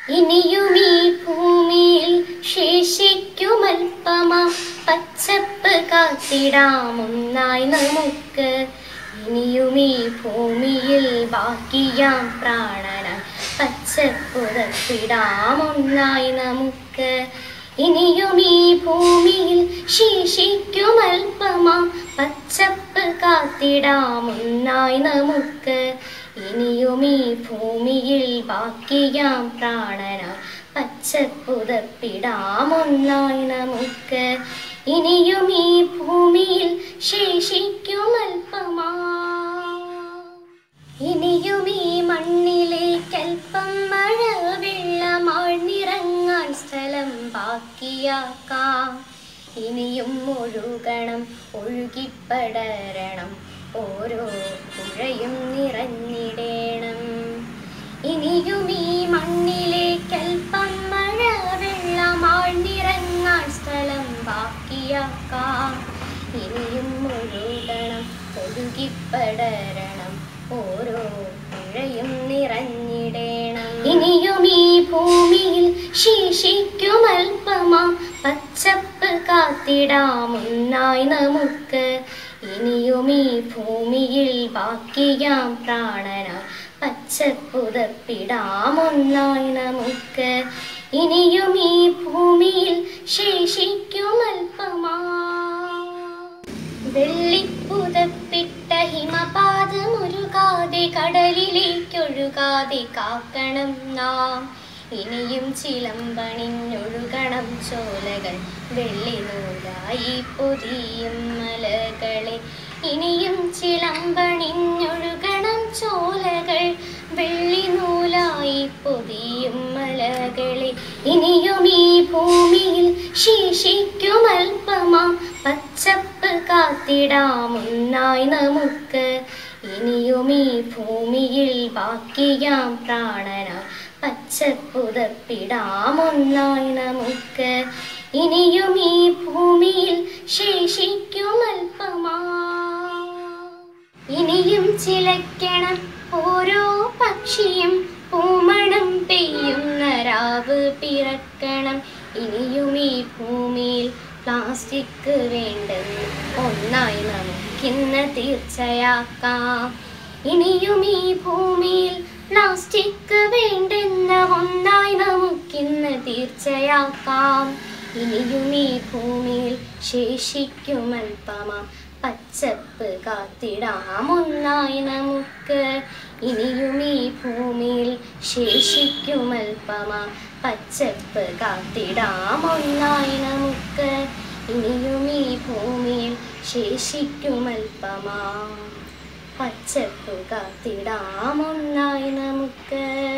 ഇനിയും ഈ ഭൂമിയിൽ ശേഷിക്കുമൽപ്പമാം പച്ചപ്പ് കാത്തിടാമൊന്നായി നമുക്ക് ഇനിയും ഈ ഭൂമിയിൽ ബാക്കിയാം പ്രാണന പച്ചപ്പുറത്തിടാമൊന്നായി നമുക്ക് ഇനിയും ഈ ഭൂമിയിൽ ശേഷിക്കുമൽപ്പമാം പച്ചപ്പ് കാത്തിടാമൊന്നായി നമുക്ക് ഇനിയും ഈ ഭൂമിയിൽ ബാക്കിയാം പ്രാണന പച്ചപ്പുതപ്പിടാമൊന്നായി നമുക്ക് ഇനിയും ഈ ഭൂമിയിൽ ശേഷിക്കുമൽപ്പമാ ഇനിയും ഈ മണ്ണിലേക്കൽപ്പം മഴ വെള്ളമാഴ്ന്നിറങ്ങാൻ സ്ഥലം ബാക്കിയാക്കാം ഇനിയും ഒഴുകണം ഒഴുകിപ്പടരണം ഓരോ പുഴയും നിറഞ്ഞിടേണം ഇനിയും ഈ മണ്ണിലേക്കൽപ്പം മഴ വെള്ളമാഴ്ന്നിറങ്ങാൻ സ്ഥലം ബാക്കിയാക്കാം ഇനിയും ഒഴുകണം ഒഴുകിപ്പടരണം ഓരോ പുഴയും നിറഞ്ഞിടേണം ഇനിയും ഈ ഭൂമിയിൽ ശേഷിക്കുമൽപ്പമാ പച്ചപ്പ് കാത്തിടാമൊന്നായി നമുക്ക് ഇനിയും ഈ ഭൂമിയിൽ ബാക്കിയാം പ്രാണന പച്ചപ്പുതപ്പിടാമൊന്നായി നമുക്ക് ഇനിയും ഈ ഭൂമിയിൽ ശേഷിക്കുമൽപ്പമാ വെള്ളിപ്പുതപ്പിട്ട ഹിമപാതമൊരുകാതെ കടലിലേക്കൊഴുകാതെ കാക്കണം നാം ഇനിയും ചിലമ്പണിഞ്ഞൊഴുകണം ചോലകൾ വെള്ളി നൂലായി പൊതിയും മലകളെ ഇനിയും ചിലമ്പണിഞ്ഞൊഴുകണം ചോലകൾ വെള്ളി നൂലായി പൊതിയും മലകളെ ഇനിയും ഈ ഭൂമിയിൽ ശേഷിക്കുമൽപ്പമാ പച്ചപ്പ് കാത്തിടാമൊന്നായി നമുക്ക് ഇനിയും ഈ ഭൂമിയിൽ ബാക്കിയാം പ്രാണന പച്ചപ്പുതപ്പിടാമൊന്നായി നമുക്ക് ഇനിയും ഈ ഭൂമിയിൽ ശേഷിക്കുമൽപ്പമാ ഇനിയും ചിലക്കണം ഓരോ പക്ഷിയും പൂമണം പെയ്യുന്ന രാവ് പിറക്കണം ഇനിയും ഈ ഭൂമിയിൽ പ്ലാസ്റ്റിക് വേണ്ടെന്ന് ഒന്നായി നമുക്കിന്ന് തീർച്ചയാക്കാം ഇനിയും ഈ ഭൂമിയിൽ പ്ലാസ്റ്റിക് വേണ്ടെന്ന ഒന്നായി നമുക്കിന്ന് തീർച്ചയാക്കാം ഇനിയും ഈ ഭൂമിയിൽ ശേഷിക്കുമൽപ്പമാ പച്ചപ്പ് കാത്തിടാമൊന്നായി നമുക്ക് ഇനിയും ഈ ഭൂമിയിൽ ശേഷിക്കുമൽപ്പമാ പച്ചപ്പ് കാത്തിടാമൊന്നായി നമുക്ക് ഇനിയും ഈ ഭൂമിയിൽ ശേഷിക്കുമൽപ്പമാ പച്ചപ്പ് കാത്തിടാമൊന്നായി നമുക്ക്